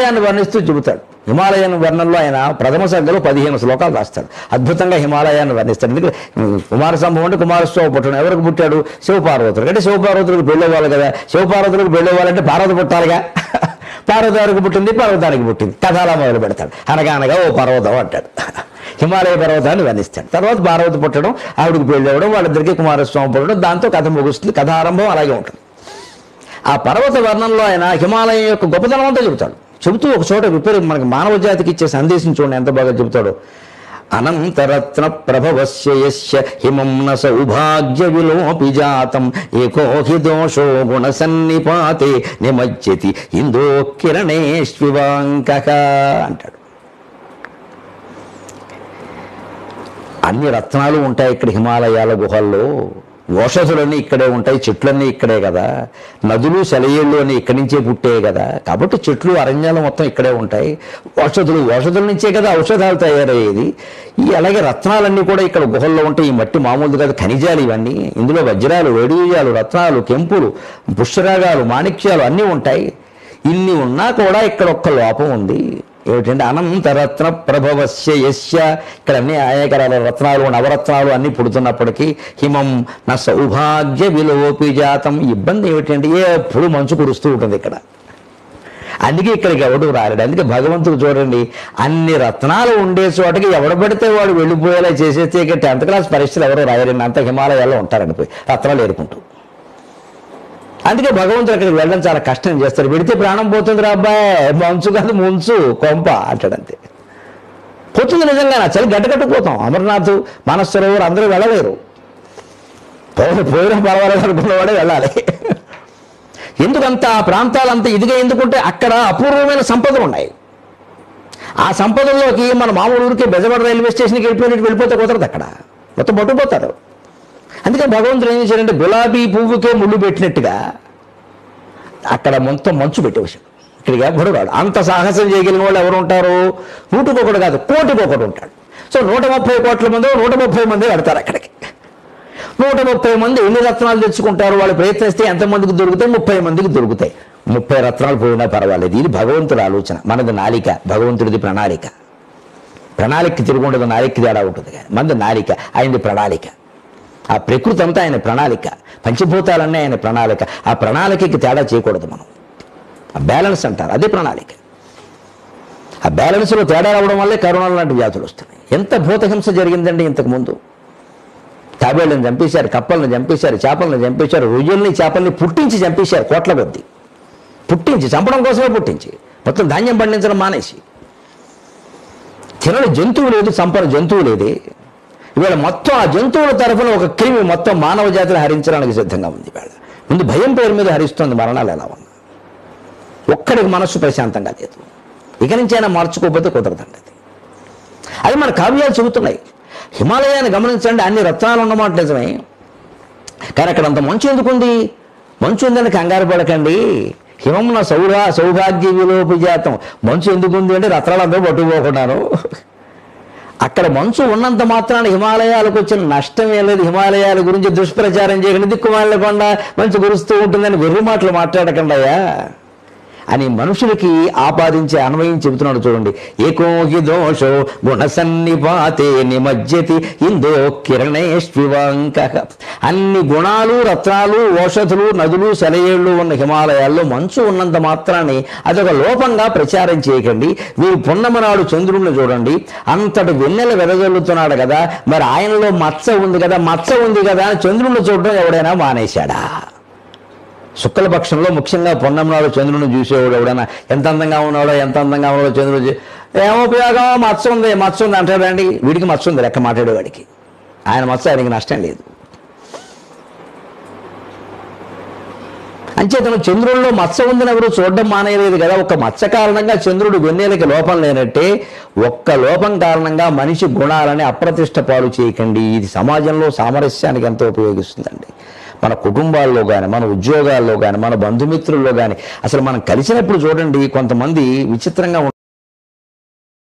హిమాలయాన్ని వర్ణిస్తూ చెబుతాడు హిమాలయం వర్ణంలో ఆయన ప్రథమ సంఖ్యలో పదిహేను శ్లోకాలు రాస్తాడు అద్భుతంగా హిమాలయాన్ని వర్ణిస్తాడు ఎందుకంటే ఉమ్, కుమార సంభవం అంటే కుమారస్వామి పుట్టడం ఎవరికి పుట్టాడు శివపార్వతులకు అంటే శివపార్వతులకు పెళ్ళేవాళ్ళు కదా శివపార్వతులకు పెళ్ళేవాళ్ళంటే పార్వతి పుట్టాలిగా పార్వతానికి పుట్టింది పర్వతానికి పుట్టింది కథాలా మొదలు పెడతాడు అనగానగా ఓ పర్వతం అంటాడు హిమాలయ పర్వతాన్ని వర్ణిస్తాడు తర్వాత పార్వతి పుట్టడం ఆవిడకి పెళ్ళి అవ్వడం వాళ్ళిద్దరికీ కుమారస్వామి పుట్టడం దాంతో కథ ముగుస్తుంది కథ ఆరంభం అలాగే ఉంటుంది ఆ పర్వత వర్ణంలో ఆయన హిమాలయం యొక్క గొప్పతనం అంతా చెబుతాడు చెబుతూ ఒక చోట విపరీ మనకి మానవ జాతికి ఇచ్చే సందేశం చూడండి ఎంత బాగా చెబుతాడు అనంతరత్న ప్రభవస్య యస్య హిమం న సౌభాగ్య విలోపి జాతం ఏకో హి దోషో గుణ సన్నిపాతే నిమజ్జతి ఇందో కిరణేష్వివాంక అంటాడు అన్ని రత్నాలు ఉంటాయి ఇక్కడ హిమాలయాల గుహల్లో ఓషధులన్నీ ఇక్కడే ఉంటాయి చెట్లన్నీ ఇక్కడే కదా నదులు సెలయేళ్ళు అని ఇక్కడి నుంచే పుట్టే కదా కాబట్టి చెట్లు అరణ్యాలు మొత్తం ఇక్కడే ఉంటాయి ఔషధులు ఔషధుల నుంచే కదా ఔషధాలు తయారయ్యేది ఈ అలాగే రత్నాలన్నీ కూడా ఇక్కడ గుహల్లో ఉంటాయి ఈ మట్టి మామూలు కదా ఖనిజాలు ఇవన్నీ ఇందులో వజ్రాలు వేడియాలు రత్నాలు కెంపులు పుష్యరాగాలు మాణిక్యాలు అన్నీ ఉంటాయి ఇన్ని ఉన్నా కూడా ఇక్కడ ఒక్క లోపం ఉంది ఏమిటంటే అనంతరత్న ప్రభవస్య యస్య ఇక్కడ అన్ని అనేకరాల రత్నాలు నవరత్నాలు అన్ని పుడుతున్నప్పటికీ హిమం నా సౌభాగ్య విలోపి జాతం ఇబ్బంది ఏమిటంటే ఎప్పుడు మంచు కురుస్తూ ఉంటుంది ఇక్కడ అందుకే ఇక్కడికి ఎవడు రాలేడు అందుకే భగవంతుడు చూడండి అన్ని రత్నాలు ఉండే చోటకి ఎవడ పడితే వాడు వెళ్ళిపోయేలా చేసేస్తే ఇక టెన్త్ క్లాస్ పరీక్షలు ఎవరు రాయరండి అంత హిమాలయాల్లో ఉంటారండి పోయి రత్నాలు ఏరుకుంటూ అందుకే భగవంతుడు అక్కడికి వెళ్ళడం చాలా కష్టం చేస్తారు వెడితే ప్రాణం పోతుంది రా అబ్బాయి మంచు కాదు ముంచు కొంప అంటాడు అంతే పోతుంది నిజంగా నా చలి గడ్డ కట్టుకుపోతాం అమర్నాథ్ మానసరోవర్ అందరూ వెళ్ళలేరు పోయిన పోయిన పర్వాలేదు అనుకున్నవాడే వెళ్ళాలి ఎందుకంత ఆ ప్రాంతాలంతా ఇదిగా ఎందుకుంటే అక్కడ అపూర్వమైన సంపదలు ఉన్నాయి ఆ సంపదల్లోకి మన మామూలు ఊరికి బెజవాడ రైల్వే స్టేషన్కి వెళ్ళిపోయినట్టు వెళ్ళిపోతే కుదరదు అక్కడ మొత్తం పట్టుకుపోతారు అందుకని భగవంతుడు ఏం చేశాడంటే గులాబీ పువ్వుకే ముళ్ళు పెట్టినట్టుగా అక్కడ మొత్తం మంచు పెట్టేసాడు ఇక్కడికి ఎవడు రాడు అంత సాహసం చేయగలిగిన వాళ్ళు ఎవరు ఉంటారు నూటికొకడు కాదు కోటికొకడు ఉంటాడు సో నూట ముప్పై కోట్ల మంది నూట ముప్పై మంది కడతారు అక్కడికి నూట ముప్పై మంది ఎన్ని రత్నాలు తెచ్చుకుంటారు వాళ్ళు ప్రయత్నిస్తే ఎంతమందికి దొరుకుతాయి ముప్పై మందికి దొరుకుతాయి ముప్పై రత్నాలు పోయినా పర్వాలేదు ఇది భగవంతుడి ఆలోచన మనది నాలిక భగవంతుడిది ప్రణాళిక ప్రణాళిక తిరుగుండదు నాలిక తేడా ఉంటుంది కానీ మనది నాలిక ఆయనది ప్రణాళిక ఆ ప్రకృతి అంతా ఆయన ప్రణాళిక పంచభూతాలన్నీ ఆయన ప్రణాళిక ఆ ప్రణాళికకి తేడా చేయకూడదు మనం ఆ బ్యాలెన్స్ అంటారు అదే ప్రణాళిక ఆ బ్యాలెన్స్లో తేడా రావడం వల్లే కరోనా లాంటి వ్యాధులు వస్తున్నాయి ఎంత భూతహింస జరిగిందండి ఇంతకు ముందు తాబేళ్ళని చంపేశారు కప్పలను చంపేశారు చేపలను చంపేశారు రొయ్యల్ని చేపల్ని పుట్టించి చంపేశారు కోట్ల కొద్ది పుట్టించి చంపడం కోసమే పుట్టించి మొత్తం ధాన్యం పండించడం మానేసి తినని జంతువు లేదు చంపని జంతువు లేదే ఇవాళ మొత్తం ఆ జంతువుల తరఫున ఒక క్రిమి మొత్తం మానవ జాతిని హరించడానికి సిద్ధంగా ఉంది ఇవాళ ముందు భయం పేరు మీద హరిస్తుంది మరణాలు ఎలా ఉన్నా ఒక్కడికి మనస్సు ప్రశాంతంగా లేదు ఇక నుంచి అయినా మార్చుకోకపోతే కుదరదండి అది అది మన కావ్యాలు చెబుతున్నాయి హిమాలయాన్ని గమనించండి అన్ని రత్నాలు ఉన్నమాట నిజమే కానీ అక్కడ అంత మంచు ఎందుకుంది మంచు ఉందని కంగారు పడకండి హిమమున సౌరా సౌభాగ్య విలోపి జాతం మంచు ఎందుకుంది అంటే రత్నాలందరూ పట్టుకుపోకున్నారు అక్కడ మంచు ఉన్నంత మాత్రాన హిమాలయాలకు వచ్చిన నష్టం ఏం లేదు హిమాలయాల గురించి దుష్ప్రచారం చేయకండి దిక్కుమాలకుండా మంచు కురుస్తూ ఉంటుందని వెర్రి మాటలు మాట్లాడకండి అయ్యా అని మనుషులకి ఆపాదించే అన్వయం చెబుతున్నాడు చూడండి ఏకోహి దోషో గుణ సన్నిపాతే నిమజ్జతి ఇందో కిరణేష్వివాంక అన్ని గుణాలు రత్నాలు ఓషధులు నదులు సెలయేళ్లు ఉన్న హిమాలయాల్లో మంచు ఉన్నంత మాత్రాన్ని అదొక లోపంగా ప్రచారం చేయకండి మీరు పున్నమనాడు చంద్రుడిని చూడండి అంతటి వెన్నెల వెదజల్లుతున్నాడు కదా మరి ఆయనలో మచ్చ ఉంది కదా మచ్చ ఉంది కదా అని చంద్రుడిని చూడడం ఎవడైనా మానేశాడా శుక్లపక్షంలో ముఖ్యంగా పొన్నమనాడు చంద్రుని చూసేవాడు ఎవడైనా ఎంత అందంగా ఉన్నాడో ఎంత అందంగా ఉన్నాడో చంద్రుడు చూ- ఏం ఉపయోగం మచ్చ ఉంది మచ్చ ఉంది అంటాడండి వీడికి మచ్చ ఉంది లెక్క మాట్లాడేవాడికి ఆయన మచ్చ ఆయనకి నష్టం లేదు అంచేతను చంద్రుల్లో మచ్చ ఉందని ఎవరు చూడడం మానేయలేదు కదా ఒక మచ్చ కారణంగా చంద్రుడు వెన్నెలకి లోపం లేనట్టే ఒక్క లోపం కారణంగా మనిషి గుణాలని అప్రతిష్ట పాలు చేయకండి ఇది సమాజంలో సామరస్యానికి ఎంతో ఉపయోగిస్తుందండి మన కుటుంబాల్లో కానీ మన ఉద్యోగాల్లో కానీ మన బంధుమిత్రుల్లో కానీ అసలు మనం కలిసినప్పుడు చూడండి కొంతమంది విచిత్రంగా